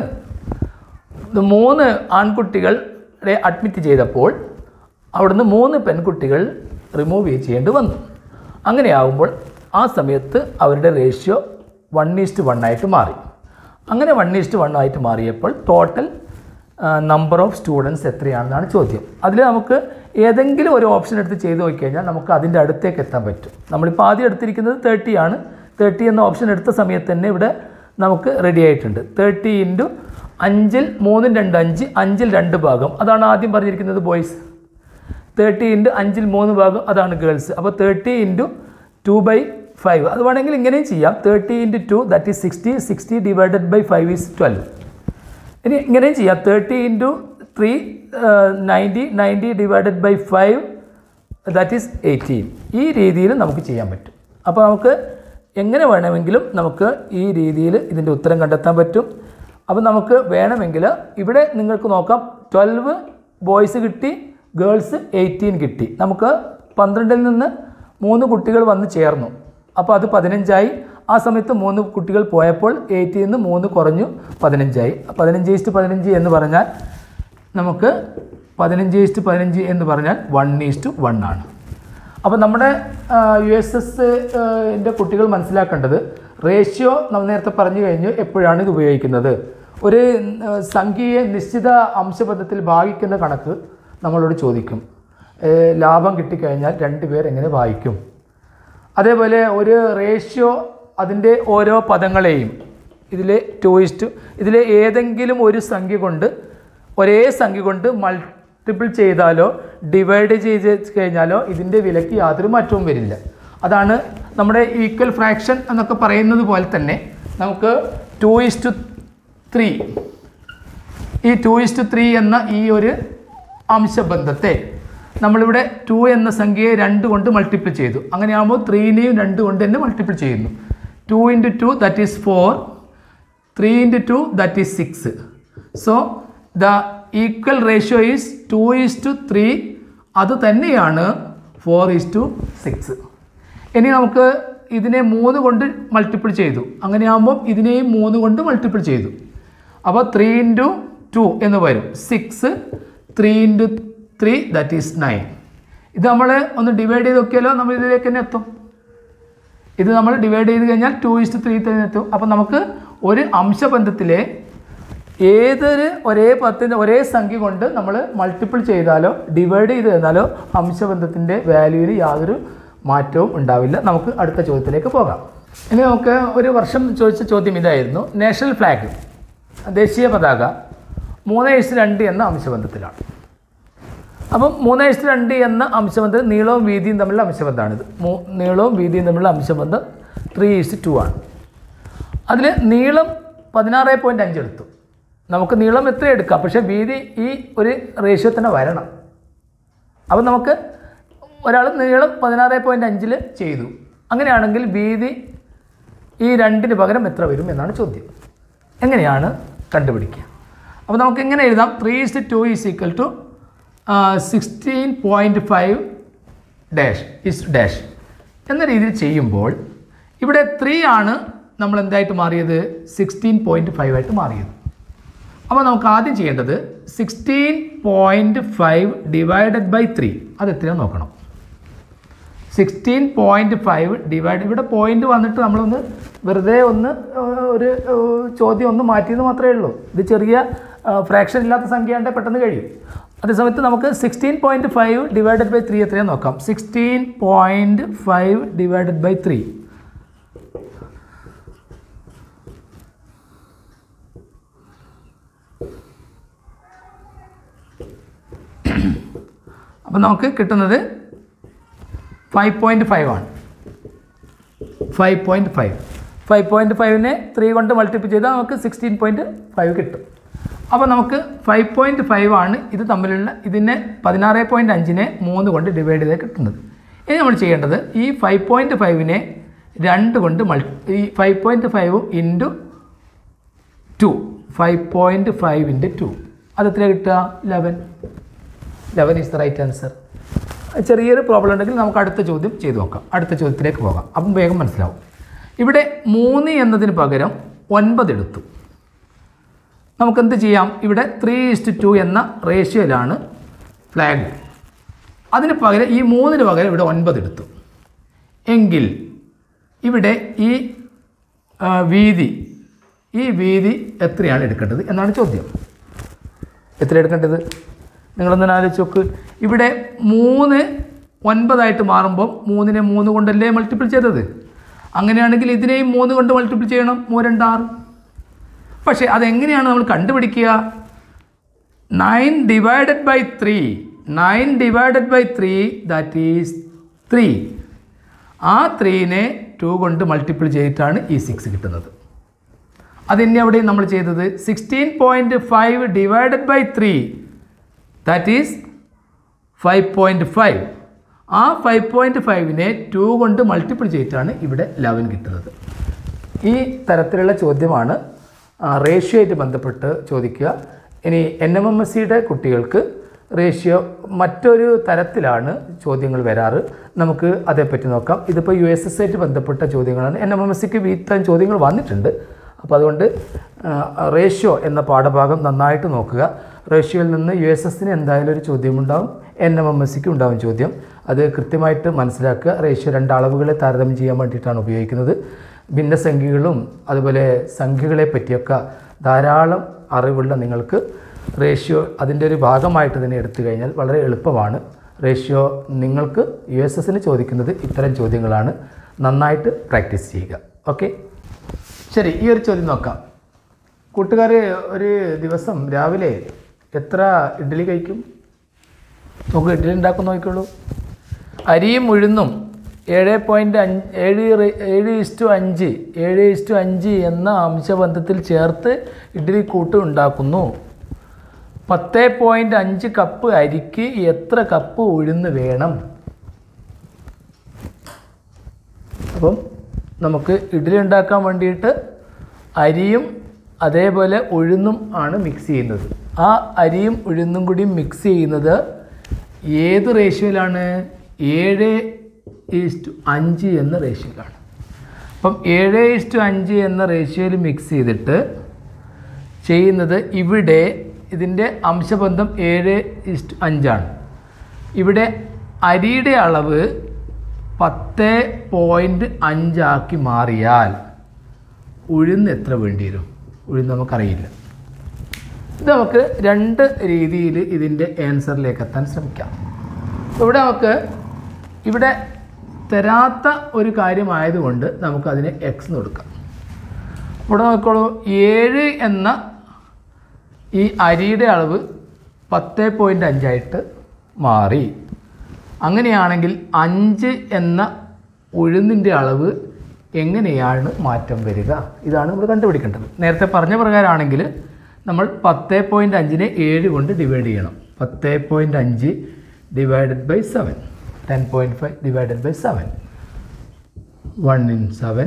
ഇത് മൂന്ന് ആൺകുട്ടികളെ അഡ്മിറ്റ് ചെയ്തപ്പോൾ അവിടുന്ന് മൂന്ന് പെൺകുട്ടികൾ റിമൂവ് ചെയ്യേണ്ടി വന്നു അങ്ങനെയാകുമ്പോൾ ആ സമയത്ത് അവരുടെ റേഷ്യോ വൺ ഈസ്റ്റ് വൺ ആയിട്ട് മാറി അങ്ങനെ വൺ ഈസ്റ്റ് വൺ ആയിട്ട് മാറിയപ്പോൾ ടോട്ടൽ നമ്പർ ഓഫ് സ്റ്റുഡൻസ് എത്രയാണെന്നാണ് ചോദ്യം അതിൽ നമുക്ക് ഏതെങ്കിലും ഒരു ഓപ്ഷൻ എടുത്ത് ചെയ്ത് നോക്കിക്കഴിഞ്ഞാൽ നമുക്ക് അതിൻ്റെ അടുത്തേക്ക് എത്താൻ പറ്റും നമ്മളിപ്പോൾ ആദ്യം എടുത്തിരിക്കുന്നത് തേർട്ടി ആണ് തേർട്ടി എന്ന ഓപ്ഷൻ എടുത്ത സമയത്ത് തന്നെ ഇവിടെ നമുക്ക് റെഡി ആയിട്ടുണ്ട് തേർട്ടി ഇൻറ്റു അഞ്ചിൽ മൂന്നും രണ്ട് അഞ്ച് അഞ്ചിൽ രണ്ട് ഭാഗം അതാണ് ആദ്യം പറഞ്ഞിരിക്കുന്നത് ബോയ്സ് തേർട്ടി ഇൻറ്റു അഞ്ചിൽ മൂന്ന് ഭാഗം അതാണ് ഗേൾസ് അപ്പോൾ thirty into two by five അത് വേണമെങ്കിൽ ഇങ്ങനെയും ചെയ്യാം thirty into two that is sixty sixty divided by five is twelve ഇനി ഇങ്ങനെയും ചെയ്യാം thirty into three ninety ninety divided by five that is eighteen ഈ രീതിയിൽ നമുക്ക് ചെയ്യാൻ പറ്റും അപ്പോൾ നമുക്ക് എങ്ങനെ വേണമെങ്കിലും നമുക്ക് ഈ രീതിയിൽ ഇതിൻ്റെ ഉത്തരം കണ്ടെത്താൻ പറ്റും അപ്പോൾ നമുക്ക് വേണമെങ്കിൽ ഇവിടെ നിങ്ങൾക്ക് നോക്കാം ട്വൽവ് ബോയ്സ് കിട്ടി ഗേൾസ് എയ്റ്റീൻ കിട്ടി നമുക്ക് പന്ത്രണ്ടിൽ നിന്ന് മൂന്ന് കുട്ടികൾ വന്ന് ചേർന്നു അപ്പോൾ അത് പതിനഞ്ചായി ആ സമയത്ത് മൂന്ന് കുട്ടികൾ പോയപ്പോൾ എയ്റ്റിൽ നിന്ന് മൂന്ന് കുറഞ്ഞു പതിനഞ്ചായി പതിനഞ്ച് ഈസ്റ്റ് പതിനഞ്ച് എന്ന് പറഞ്ഞാൽ നമുക്ക് പതിനഞ്ച് ഈസ്റ്റ് പതിനഞ്ച് എന്ന് പറഞ്ഞാൽ വൺ ഈസ്റ്റ് വൺ ആണ് അപ്പോൾ നമ്മുടെ യു എസ് എസ് ൻ്റെ കുട്ടികൾ മനസ്സിലാക്കേണ്ടത് റേഷ്യോ നമ്മൾ നേരത്തെ പറഞ്ഞു കഴിഞ്ഞു എപ്പോഴാണ് ഇത് ഉപയോഗിക്കുന്നത് ഒരു ആ, സംഖ്യയെ നിശ്ചിത അംശബന്ധത്തിൽ ഭാഗിക്കുന്ന കണക്ക് നമ്മളോട് ചോദിക്കും ഏ, ലാഭം കിട്ടിക്കഴിഞ്ഞാൽ രണ്ട് പേർ എങ്ങനെ വായിക്കും അതേപോലെ ഒരു റേഷ്യോ അതിൻ്റെ ഓരോ പദങ്ങളെയും ഇതിലെ ടൂയിസ്റ്റ് ഇതിലെ ഏതെങ്കിലും ഒരു സംഖ്യ കൊണ്ട് ഒരേ സംഖ്യ കൊണ്ട് മൾട്ടിപ്പിൾ ചെയ്താലോ ഡിവൈഡ് ചെയ്ത് കഴിഞ്ഞാലോ ഇതിൻ്റെ വിലയ്ക്ക് യാതൊരു മാറ്റവും വരില്ല അതാണ് നമ്മുടെ ഈക്വൽ ഫ്രാക്ഷൻ എന്നൊക്കെ പറയുന്നത് പോലെ തന്നെ നമുക്ക് ടു ഇസ്റ്റു ത്രീ ഈ ടു ഇസ്റ്റു ത്രീ എന്ന ഈ ഒരു അംശബന്ധത്തെ നമ്മളിവിടെ ടു എന്ന സംഖ്യയെ രണ്ട് കൊണ്ട് മൾട്ടിപ്പിൾ ചെയ്തു അങ്ങനെയാകുമ്പോൾ ത്രീനെയും രണ്ട് കൊണ്ട് തന്നെ മൾട്ടിപ്പിൾ ചെയ്യുന്നു two into two that is four three into two that is six so the equal ratio is two is to three അത് തന്നെയാണ് ഫോർ ഈസ് ടു സിക്സ് ഇനി നമുക്ക് ഇതിനെ മൂന്ന് കൊണ്ട് മൾട്ടിപ്പിൾ ചെയ്തു അങ്ങനെയാകുമ്പോൾ ഇതിനെയും മൂന്ന് കൊണ്ട് മൾട്ടിപ്പിൾ ചെയ്തു അപ്പോൾ ത്രീ ഇൻറ്റു ടു എന്ന് വരും six three into three that is nine ഇത് നമ്മൾ ഒന്ന് ഡിവൈഡ് ചെയ്ത് നോക്കിയാലോ നമ്മൾ ഇതിലേക്ക് തന്നെ എത്തും ഇത് നമ്മൾ ഡിവൈഡ് ചെയ്ത് കഴിഞ്ഞാൽ ടു ഇസ്റ്റ് ത്രീ തന്നെ എത്തും അപ്പം നമുക്ക് ഒരു അംശബന്ധത്തിലെ ഏതൊരു ഒരേ പത്തിൻ്റെ ഒരേ സംഖ്യ കൊണ്ട് നമ്മൾ മൾട്ടിപ്പിൾ ചെയ്താലോ ഡിവൈഡ് ചെയ്ത് തന്നാലോ അംശബന്ധത്തിൻ്റെ വാല്യൂവിന് യാതൊരു മാറ്റവും ഉണ്ടാവില്ല നമുക്ക് അടുത്ത ചോദ്യത്തിലേക്ക് പോകാം ഇനി നമുക്ക് ഒരു വർഷം ചോദിച്ച ചോദ്യം ഇതായിരുന്നു നാഷണൽ ഫ്ലാഗ് ദേശീയ പതാക മൂന്ന് ഇഷ്ട രണ്ട് എന്ന അംശബന്ധത്തിലാണ് അപ്പം മൂന്ന് ഇഷ്ട രണ്ട് എന്ന അംശബന്ധം നീളവും വീതിയും തമ്മിലുള്ള അംശബന്ധമാണിത് മൂ നീളവും വീതിയും തമ്മിലുള്ള അംശബന്ധം ത്രീ ഇസ്റ്റ് ടു ആണ് അതിൽ നീളം പതിനാറ് പോയിൻറ്റ് അഞ്ച് എടുത്തു നമുക്ക് നീളം എത്ര എടുക്കാം പക്ഷേ വീതി ഈ ഒരു റേഷ്യോ തന്നെ വരണം അപ്പം നമുക്ക് ഒരാൾ നീളം പതിനാറ് പോയിൻറ്റ് അഞ്ചിൽ ചെയ്തു അങ്ങനെയാണെങ്കിൽ വീതി ഈ രണ്ടിന് പകരം എത്ര വരും എന്നാണ് ചോദ്യം എങ്ങനെയാണ് കണ്ടുപിടിക്കുക അപ്പോൾ നമുക്ക് എങ്ങനെ എഴുതാം three is to is equal to sixteen point five dash is dash എന്ന രീതിയിൽ ചെയ്യുമ്പോൾ ഇവിടെ ത്രീ ആണ് നമ്മൾ എന്തായിട്ട് മാറിയത് സിക്സ്റ്റീൻ പോയിൻറ്റ് ഫൈവ് ആയിട്ട് മാറിയത് അപ്പോൾ നമുക്ക് ആദ്യം ചെയ്യേണ്ടത് sixteen point five divided by three അത് എത്രയാണെന്ന് നോക്കണം സിക്സ്റ്റീൻ പോയിൻറ്റ് ഫൈവ് ഡിവൈഡ് ഇവിടെ പോയിന്റ് വന്നിട്ട് നമ്മളൊന്ന് വെറുതെ ഒന്ന് ആ, ഒരു ആ, ചോദ്യം ഒന്ന് മാറ്റിയെന്ന് മാത്രമേ ഉള്ളൂ ഇത് ചെറിയ ഫ്രാക്ഷൻ ഇല്ലാത്ത സംഖ്യയാണ്ട് പെട്ടെന്ന് കഴിയും അതേസമയത്ത് നമുക്ക് sixteen point five divided by three എത്രയാണെന്ന് നോക്കാം sixteen point five divided by three അപ്പം നമുക്ക് കിട്ടുന്നത് ഫൈവ് പോയിൻറ്റ് ഫൈവ് ആണ് five point five five point ഫൈവിനെ ത്രീ കൊണ്ട് മൾട്ടിപ്പിൾ ചെയ്താൽ നമുക്ക് സിക്സ്റ്റീൻ പോയിൻറ്റ് ഫൈവ് കിട്ടും അപ്പോൾ നമുക്ക് ഫൈവ് പോയിൻറ്റ് ഫൈവ് ആണ് ഇത് തമ്മിലുള്ള ഇതിനെ പതിനാറ് പോയിൻറ്റ് അഞ്ചിനെ മൂന്ന് കൊണ്ട് ഡിവൈഡ് ചെയ്ത് കിട്ടുന്നത് ഇനി നമ്മൾ ചെയ്യേണ്ടത് ഈ ഫൈവ് പോയിൻറ്റ് ഫൈവിനെ രണ്ട് കൊണ്ട് മൾട്ടി ഈ five point five into two five point five into two അത് എത്ര കിട്ടുക eleven eleven is the right answer ചെറിയൊരു പ്രോബ്ലം ഉണ്ടെങ്കിൽ നമുക്ക് അടുത്ത ചോദ്യം ചെയ്തു നോക്കാം അടുത്ത ചോദ്യത്തിലേക്ക് പോകാം അപ്പം വേഗം മനസ്സിലാവും ഇവിടെ മൂന്ന് എന്നതിന് പകരം ഒൻപത് എടുത്തു നമുക്കെന്ത് ചെയ്യാം ഇവിടെ ത്രീ ഇസ്റ്റ് ടു എന്ന റേഷ്യോയിലാണ് ഫ്ലാഗ് അതിന് പകരം ഈ മൂന്നിന് പകരം ഇവിടെ ഒൻപത് എടുത്തു എങ്കിൽ ഇവിടെ ഈ ആ, വീതി ഈ വീതി എത്രയാണ് എടുക്കേണ്ടത് എന്നാണ് ചോദ്യം എത്ര എടുക്കേണ്ടത് നിങ്ങളൊന്ന് ആലോചിച്ച് നോക്ക് ഇവിടെ മൂന്ന് ഒൻപതായിട്ട് മാറുമ്പോൾ മൂന്നിനെ മൂന്ന് കൊണ്ടല്ലേ മൾട്ടിപ്പിൾ ചെയ്തത് അങ്ങനെയാണെങ്കിൽ ഇതിനെയും മൂന്ന് കൊണ്ട് മൾട്ടിപ്പിൾ ചെയ്യണം മൂന്ന് രണ്ട് ആറ് പക്ഷേ അതെങ്ങനെയാണ് നമ്മൾ കണ്ടുപിടിക്കുക nine divided by three nine divided by three that is three ആ ത്രീനെ ടു കൊണ്ട് മൾട്ടിപ്പിൾ ചെയ്തിട്ടാണ് ഈ സിക്സ് കിട്ടുന്നത് അതിനെ അവിടെയും നമ്മൾ ചെയ്തത് sixteen point five divided by three that is five point five ആ ഫൈവ് പോയിൻറ്റ് ഫൈവിനെ ടു കൊണ്ട് മൾട്ടിപ്പിൾ ചെയ്തിട്ടാണ് ഇവിടെ ലെവൻ കിട്ടുന്നത് ഈ തരത്തിലുള്ള ചോദ്യമാണ് റേഷ്യോ ആയിട്ട് ബന്ധപ്പെട്ട് ചോദിക്കുക ഇനി എൻ എം എം എസ് സിയുടെ കുട്ടികൾക്ക് റേഷ്യോ മറ്റൊരു തരത്തിലാണ് ചോദ്യങ്ങൾ വരാറ് നമുക്ക് അതേപ്പറ്റി നോക്കാം ഇതിപ്പോൾ യു എസ് എസ് ആയിട്ട് ബന്ധപ്പെട്ട ചോദ്യങ്ങളാണ് എൻ എം എം എസ് സിക്ക് ഇത്തരം ചോദ്യങ്ങൾ വന്നിട്ടുണ്ട് അപ്പോൾ അതുകൊണ്ട് റേഷ്യോ എന്ന പാഠഭാഗം നന്നായിട്ട് നോക്കുക റേഷ്യോയിൽ നിന്ന് യു എസ് എസിന് എന്തായാലും ഒരു ചോദ്യമുണ്ടാവും എൻ എം എം എസ് സിക്ക് ഉണ്ടാവും ചോദ്യം അത് കൃത്യമായിട്ട് മനസ്സിലാക്കുക റേഷ്യോ രണ്ട് അളവുകളെ താരതമ്യം ചെയ്യാൻ വേണ്ടിയിട്ടാണ് ഉപയോഗിക്കുന്നത് ഭിന്നസംഖ്യകളും അതുപോലെ സംഖ്യകളെ പറ്റിയൊക്കെ ധാരാളം അറിവുള്ള നിങ്ങൾക്ക് റേഷ്യോ അതിൻ്റെ ഒരു ഭാഗമായിട്ട് തന്നെ എടുത്തു കഴിഞ്ഞാൽ വളരെ എളുപ്പമാണ് റേഷ്യോ നിങ്ങൾക്ക് യു എസ് എസിന് ചോദിക്കുന്നത് ഇത്തരം ചോദ്യങ്ങളാണ് നന്നായിട്ട് പ്രാക്ടീസ് ചെയ്യുക ഓക്കെ ശരി ഈ ഒരു ചോദ്യം നോക്കാം കൂട്ടുകാർ ഒരു ദിവസം രാവിലെ എത്ര ഇഡ്ഡലി കഴിക്കും നമുക്ക് ഇഡ്ഡലി ഉണ്ടാക്കുന്ന നോക്കിക്കോളൂ അരിയും ഉഴുന്നും ഏഴ് പോയിൻറ്റ് അഞ്ച് ഏഴ് റേ- ഏഴ് ഇസ്റ്റു അഞ്ച് ഏഴ് ഇസ്റ്റു അഞ്ച് എന്ന അംശബന്ധത്തിൽ ചേർത്ത് ഇഡ്ഡലി കൂട്ട് ഉണ്ടാക്കുന്നു പത്ത് പോയിൻറ്റ് അഞ്ച് കപ്പ് അരിക്ക് എത്ര കപ്പ് ഉഴുന്ന് വേണം അപ്പം നമുക്ക് ഇഡ്ഡലി ഉണ്ടാക്കാൻ വേണ്ടിയിട്ട് അരിയും അതേപോലെ ഉഴുന്നും ആണ് മിക്സ് ചെയ്യുന്നത് ആ അരിയും ഉഴുന്നും കൂടി മിക്സ് ചെയ്യുന്നത് ഏത് റേഷ്യോയിലാണ് ഏഴ് ഈസ്റ്റു അഞ്ച് എന്ന റേഷ്യോയിലാണ് അപ്പം ഏഴ് ഈസ്റ്റു അഞ്ച് എന്ന റേഷ്യോയിൽ മിക്സ് ചെയ്തിട്ട് ചെയ്യുന്നത് ഇവിടെ ഇതിൻ്റെ അംശബന്ധം ഏഴ് ഇസ്റ്റ് അഞ്ചാണ് ഇവിടെ അരിയുടെ അളവ് പത്ത് പോയിൻറ്റ് അഞ്ചാക്കി മാറിയാൽ ഉഴുന്ന് എത്ര വേണ്ടി വരും ഉഴുന്ന് നമുക്കറിയില്ല ഇത് നമുക്ക് രണ്ട് രീതിയിൽ ഇതിൻ്റെ ആൻസറിലേക്ക് എത്താൻ ശ്രമിക്കാം ഇവിടെ നമുക്ക് ഇവിടെ തരാത്ത ഒരു കാര്യമായതുകൊണ്ട് നമുക്കതിനെ എക്സ് എന്ന് കൊടുക്കാം ഇവിടെ നോക്കോളൂ ഏഴ് എന്ന ഈ അരിയുടെ അളവ് പത്ത് പോയിൻ്റ് അഞ്ചായിട്ട് മാറി അങ്ങനെയാണെങ്കിൽ അഞ്ച് എന്ന ഉഴുന്നിൻ്റെ അളവ് എങ്ങനെയാണ് മാറ്റം വരിക ഇതാണ് നമ്മൾ കണ്ടുപിടിക്കേണ്ടത് നേരത്തെ പറഞ്ഞ പ്രകാരമാണെങ്കിൽ നമ്മൾ പത്ത് പോയിൻ്റ് അഞ്ചിനെ ഏഴ് കൊണ്ട് ഡിവൈഡ് ചെയ്യണം പത്ത് പോയിൻ്റ് അഞ്ച് divided by seven ten point five divided by seven one in seven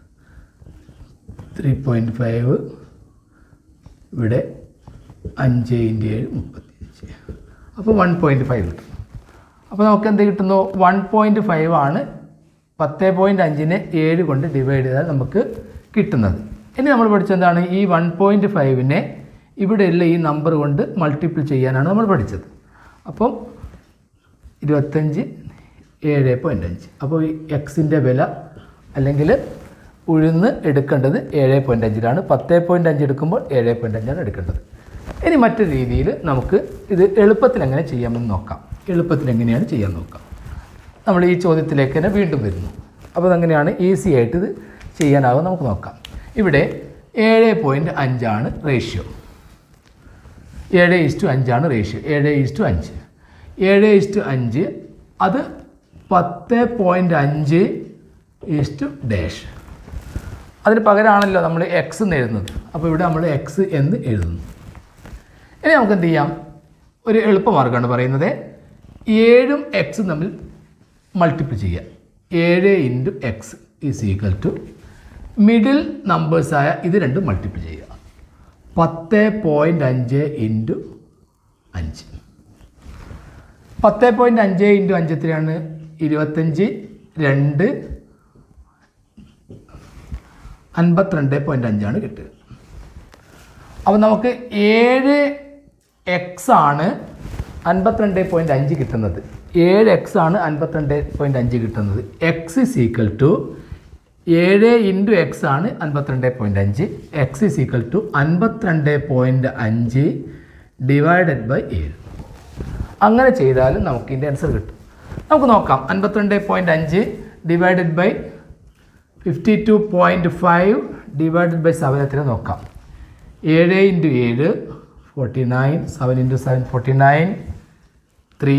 three point five ഇവിടെ അഞ്ച് ഇൻറ്റു ഏഴ് മുപ്പത്തി അഞ്ച് അപ്പോൾ വൺ പോയിൻറ്റ് ഫൈവ് കിട്ടും അപ്പോൾ നമുക്ക് എന്ത് കിട്ടുന്നു വൺ പോയിൻറ്റ് ഫൈവ് ആണ് പത്ത് പോയിൻറ്റ് അഞ്ചിനെ ഏഴ് കൊണ്ട് ഡിവൈഡ് ചെയ്താൽ നമുക്ക് കിട്ടുന്നത് ഇനി നമ്മൾ പഠിച്ചെന്താണ് ഈ വൺ പോയിൻറ്റ് ഫൈവിനെ ഇവിടെയുള്ള ഈ നമ്പർ കൊണ്ട് മൾട്ടിപ്പിൾ ചെയ്യാനാണ് നമ്മൾ പഠിച്ചത് അപ്പം ഇരുപത്തഞ്ച് ഏഴ് പോയിൻ്റ് അഞ്ച് അപ്പോൾ ഈ എക്സിൻ്റെ വില അല്ലെങ്കിൽ ഉഴുന്ന് എടുക്കേണ്ടത് ഏഴ് പോയിൻ്റ് അഞ്ചിലാണ് പത്ത് പോയിൻ്റ് അഞ്ച് എടുക്കുമ്പോൾ ഏഴ് പോയിൻ്റ് അഞ്ചാണ് എടുക്കേണ്ടത് ഇനി മറ്റൊരു രീതിയിൽ നമുക്ക് ഇത് എളുപ്പത്തിൽ എങ്ങനെ ചെയ്യാമെന്ന് നോക്കാം എളുപ്പത്തിൽ എങ്ങനെയാണ് ചെയ്യാൻ നോക്കാം നമ്മൾ ഈ ചോദ്യത്തിലേക്ക് തന്നെ വീണ്ടും വരുന്നു അപ്പോൾ അതെങ്ങനെയാണ് ഈസി ആയിട്ട് ഇത് ചെയ്യാനാകും നമുക്ക് നോക്കാം ഇവിടെ ഏഴ് പോയിൻറ്റ് അഞ്ചാണ് റേഷ്യോ ഏഴ് ഇസ്റ്റു അഞ്ചാണ് റേഷ്യോ ഏഴ് ഇസ്റ്റു അഞ്ച് ഏഴ് ഇസ്റ്റു അഞ്ച് അത് പത്ത് പോയിൻ്റ് അഞ്ച് ഇസ്റ്റു ഡാഷ് അതിന് പകരമാണല്ലോ നമ്മൾ എക്സ് എന്ന് എഴുതുന്നത് അപ്പോൾ ഇവിടെ നമ്മൾ എക്സ് എന്ന് എഴുതുന്നു ഇനി നമുക്ക് എന്ത് ചെയ്യാം ഒരു എളുപ്പമാർഗ്ഗമാണ് പറയുന്നത് ഏഴും എക്സും തമ്മിൽ മൾട്ടിപ്പിൾ ചെയ്യുക ഏഴ് into X is equal to middle നമ്പേഴ്സായ ഇത് രണ്ടും മൾട്ടിപ്പിൾ ചെയ്യുക പത്ത് പോയിൻ്റ് അഞ്ച് ഇൻറ്റു അഞ്ച് പത്ത് പോയിൻറ്റ് അഞ്ച് ഇൻറ്റു അഞ്ച് എത്രയാണ് ഇരുപത്തഞ്ച് രണ്ട് അൻപത്തിരണ്ട് പോയിൻ്റ് അഞ്ചാണ് കിട്ടുക അപ്പോൾ നമുക്ക് ഏഴ് എക്സ് ആണ് അൻപത്തിരണ്ട് പോയിൻറ്റ് അഞ്ച് കിട്ടുന്നത് ഏഴ് എക്സ് ആണ് അൻപത്തിരണ്ട് പോയിൻറ്റ് അഞ്ച് കിട്ടുന്നത് എക്സ് ഇസ് ഈക്വൽ ടു ഏഴ് ഇൻറ്റു എക്സ് ആണ് അൻപത്തിരണ്ട് പോയിൻറ്റ് അഞ്ച് എക്സ് ഇസ് ഈക്വൽ ടു അൻപത്തിരണ്ട് പോയിൻറ്റ് അഞ്ച് ഡിവൈഡഡ് ബൈ ഏഴ് അങ്ങനെ ചെയ്താലും നമുക്ക് ഇതിൻ്റെ ആൻസർ കിട്ടും നമുക്ക് നോക്കാം അൻപത്തിരണ്ട് പോയിൻറ്റ് അഞ്ച് divided by fifty two point five divided by seven എത്ര നോക്കാം ഏഴ് ഇൻറ്റു ഏഴ് forty nine seven into seven forty nine three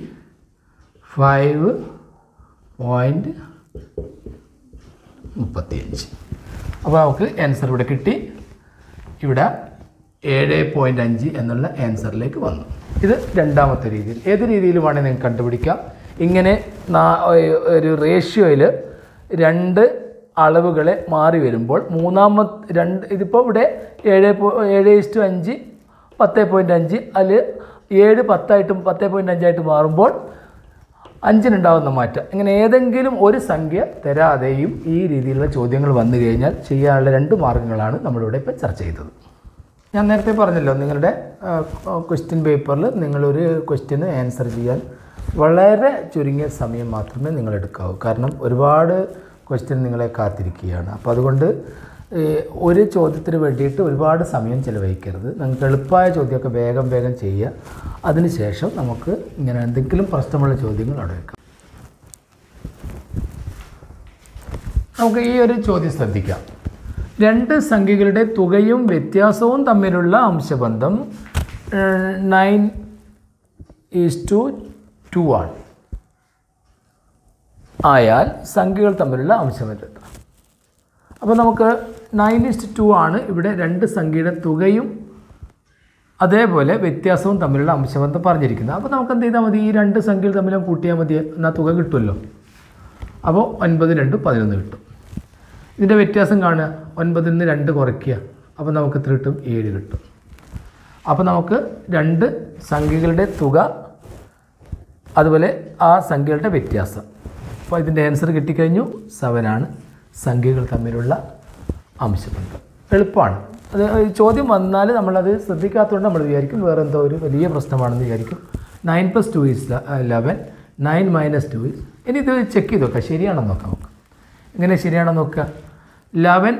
five point മുപ്പത്തിയഞ്ച് അപ്പോൾ നമുക്ക് ആൻസർ ഇവിടെ കിട്ടി ഇവിടെ ഏഴ് പോയിൻ്റ് അഞ്ച് എന്നുള്ള ആൻസറിലേക്ക് വന്നു ഇത് രണ്ടാമത്തെ രീതിയിൽ ഏത് രീതിയിൽ വേണമെങ്കിൽ നിങ്ങൾക്ക് കണ്ടുപിടിക്കാം ഇങ്ങനെ നാ- ഒരു റേഷ്യോയിൽ രണ്ട് അളവുകളെ മാറി വരുമ്പോൾ മൂന്നാമത്തെ രണ്ട് ഇതിപ്പോൾ ഇവിടെ ഏഴ് പോ ഏഴ് ഇസ്റ്റു അഞ്ച് പത്ത് പോയിൻറ്റ് അഞ്ച് അതിൽ ഏഴ് പത്തായിട്ടും പത്ത് പോയിൻറ്റ് അഞ്ചായിട്ട് മാറുമ്പോൾ അഞ്ചിനുണ്ടാകുന്ന മാറ്റം ഇങ്ങനെ ഏതെങ്കിലും ഒരു സംഖ്യ തരാതെയും ഈ രീതിയിലുള്ള ചോദ്യങ്ങൾ വന്നു കഴിഞ്ഞാൽ ചെയ്യാനുള്ള രണ്ട് മാർഗ്ഗങ്ങളാണ് നമ്മളിവിടെ ഇപ്പോൾ ചർച്ച ചെയ്തത് ഞാൻ നേരത്തെ പറഞ്ഞല്ലോ നിങ്ങളുടെ ക്വസ്റ്റ്യൻ പേപ്പറിൽ നിങ്ങളൊരു ക്വസ്റ്റ്യന് ആൻസർ ചെയ്യാൻ വളരെ ചുരുങ്ങിയ സമയം മാത്രമേ നിങ്ങൾ എടുക്കാവൂ കാരണം ഒരുപാട് ക്വസ്റ്റ്യൻ നിങ്ങളെ കാത്തിരിക്കുകയാണ് അപ്പോൾ അതുകൊണ്ട് ഈ ഒരു ചോദ്യത്തിന് വേണ്ടിയിട്ട് ഒരുപാട് സമയം ചിലവഴിക്കരുത് നിങ്ങൾക്ക് എളുപ്പമായ ചോദ്യമൊക്കെ വേഗം വേഗം ചെയ്യുക അതിനുശേഷം നമുക്ക് ഇങ്ങനെ എന്തെങ്കിലും പ്രശ്നമുള്ള ചോദ്യങ്ങൾ അവിടെ വെക്കാം നമുക്ക് ഈ ഒരു ചോദ്യം ശ്രദ്ധിക്കാം രണ്ട് സംഖ്യകളുടെ തുകയും വ്യത്യാസവും തമ്മിലുള്ള അംശബന്ധം nine is to two two ആയാൽ സംഖ്യകൾ തമ്മിലുള്ള അംശബന്ധം എത്ര അപ്പോൾ നമുക്ക് നയൻ ഇസ്റ്റ് ടു ആണ് ഇവിടെ രണ്ട് സംഖ്യയുടെ തുകയും അതേപോലെ വ്യത്യാസവും തമ്മിലുള്ള അംശബന്ധം പറഞ്ഞിരിക്കുന്നത് അപ്പോൾ നമുക്ക് എന്ത് ചെയ്താൽ മതി ഈ രണ്ട് സംഖ്യകൾ തമ്മിലും കൂട്ടിയാൽ മതി എന്നാൽ തുക കിട്ടുമല്ലോ അപ്പോൾ ഒൻപത് രണ്ട് പതിനൊന്ന് കിട്ടും ഇതിൻ്റെ വ്യത്യാസം കാണുക ഒൻപതിൽ നിന്ന് രണ്ട് കുറയ്ക്കുക അപ്പോൾ നമുക്ക് എത്ര കിട്ടും ഏഴ് കിട്ടും അപ്പോൾ നമുക്ക് രണ്ട് സംഖ്യകളുടെ തുക അതുപോലെ ആ സംഖ്യകളുടെ വ്യത്യാസം അപ്പോൾ ഇതിൻ്റെ ആൻസർ കിട്ടിക്കഴിഞ്ഞു സെവനാണ് സംഖ്യകൾ തമ്മിലുള്ള അംശബന്ധം എളുപ്പമാണ് അത് ഈ ചോദ്യം വന്നാൽ നമ്മളത് ശ്രദ്ധിക്കാത്തതുകൊണ്ട് നമ്മൾ വിചാരിക്കും വേറെ എന്തോ ഒരു വലിയ പ്രശ്നമാണെന്ന് വിചാരിക്കും nine plus two is eleven nine minus two is ഇനി ഇത് ചെക്ക് ചെയ്ത് നോക്കാം ശരിയാണെന്ന് നോക്കാം നമുക്ക് എങ്ങനെ ശരിയാണെന്ന് നോക്കുക eleven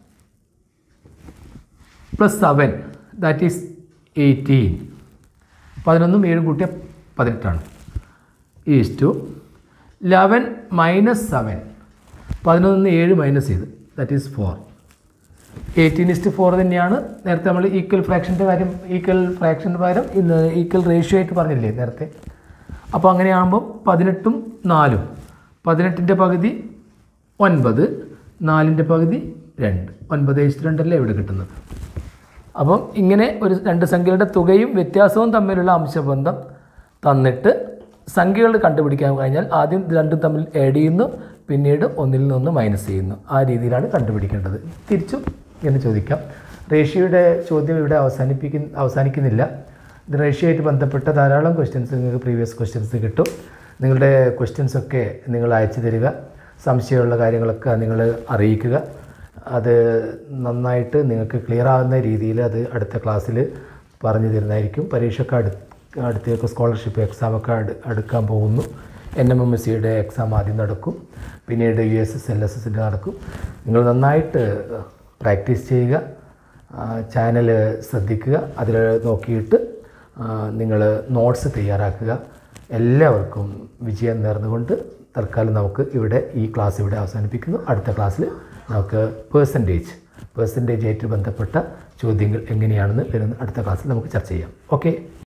plus seven that is eighteen പതിനൊന്നും ഏഴും കൂട്ടിയ പതിനെട്ടാണ് is to eleven minus seven പതിനൊന്ന് ഏഴ് മൈനസ് ചെയ്ത് that is four eighteen is to four തന്നെയാണ് നേരത്തെ നമ്മൾ ഈക്വൽ ഫ്രാക്ഷൻ്റെ കാര്യം ഈക്വൽ ഫ്രാക്ഷൻ്റെ പകരം ഇന്ന് ഈക്വൽ റേഷ്യോ ആയിട്ട് പറഞ്ഞില്ലേ നേരത്തെ അപ്പോൾ അങ്ങനെയാകുമ്പോൾ പതിനെട്ടും നാലും പതിനെട്ടിൻ്റെ പകുതി ഒൻപത് നാലിൻ്റെ പകുതി രണ്ട് ഒൻപത് ഇസ്റ്റ് രണ്ടല്ലേ ഇവിടെ കിട്ടുന്നത് അപ്പം ഇങ്ങനെ ഒരു രണ്ട് സംഖ്യകളുടെ തുകയും വ്യത്യാസവും തമ്മിലുള്ള അംശബന്ധം തന്നിട്ട് സംഖ്യകൾ കണ്ടുപിടിക്കാൻ കഴിഞ്ഞാൽ ആദ്യം ഇത് രണ്ടും തമ്മിൽ ആഡ് ചെയ്യുന്നു പിന്നീട് ഒന്നിൽ നിന്ന് മൈനസ് ചെയ്യുന്നു ആ രീതിയിലാണ് കണ്ടുപിടിക്കേണ്ടത് തിരിച്ചും ഇങ്ങനെ ചോദിക്കാം റേഷ്യോയുടെ ചോദ്യം ഇവിടെ അവസാനിപ്പിക്കുന്ന അവസാനിക്കുന്നില്ല ഇത് റേഷ്യോയായിട്ട് ബന്ധപ്പെട്ട ധാരാളം ക്വസ്റ്റ്യൻസ് നിങ്ങൾക്ക് പ്രീവിയസ് ക്വസ്റ്റ്യൻസ് കിട്ടും നിങ്ങളുടെ ക്വസ്റ്റ്യൻസൊക്കെ നിങ്ങൾ അയച്ചു തരിക സംശയമുള്ള കാര്യങ്ങളൊക്കെ നിങ്ങൾ അറിയിക്കുക അത് നന്നായിട്ട് നിങ്ങൾക്ക് ക്ലിയർ ആകുന്ന രീതിയിൽ അത് അടുത്ത ക്ലാസ്സിൽ പറഞ്ഞു തരുന്നതായിരിക്കും പരീക്ഷയ്ക്ക് അടു അടുത്തേക്ക് സ്കോളർഷിപ്പ് എക്സാമൊക്കെ അടു അടുക്കാൻ പോകുന്നു എൻ എം എം എസ് സിയുടെ എക്സാം ആദ്യം നടക്കും പിന്നീട് U S S L S എസിൻ്റെ നടക്കും നിങ്ങൾ നന്നായിട്ട് പ്രാക്ടീസ് ചെയ്യുക ചാനൽ ശ്രദ്ധിക്കുക അതിൽ നോക്കിയിട്ട് നിങ്ങൾ നോട്ട്സ് തയ്യാറാക്കുക എല്ലാവർക്കും വിജയം നേർന്നുകൊണ്ട് തൽക്കാലം നമുക്ക് ഇവിടെ ഈ ക്ലാസ് ഇവിടെ അവസാനിപ്പിക്കുന്നു അടുത്ത ക്ലാസ്സിൽ നമുക്ക് പേഴ്സൻറ്റേജ് പേഴ്സൻറ്റേജ് ആയിട്ട് ബന്ധപ്പെട്ട ചോദ്യങ്ങൾ എങ്ങനെയാണെന്ന് വരുന്ന അടുത്ത ക്ലാസ്സിൽ നമുക്ക് ചർച്ച ചെയ്യാം ഓക്കെ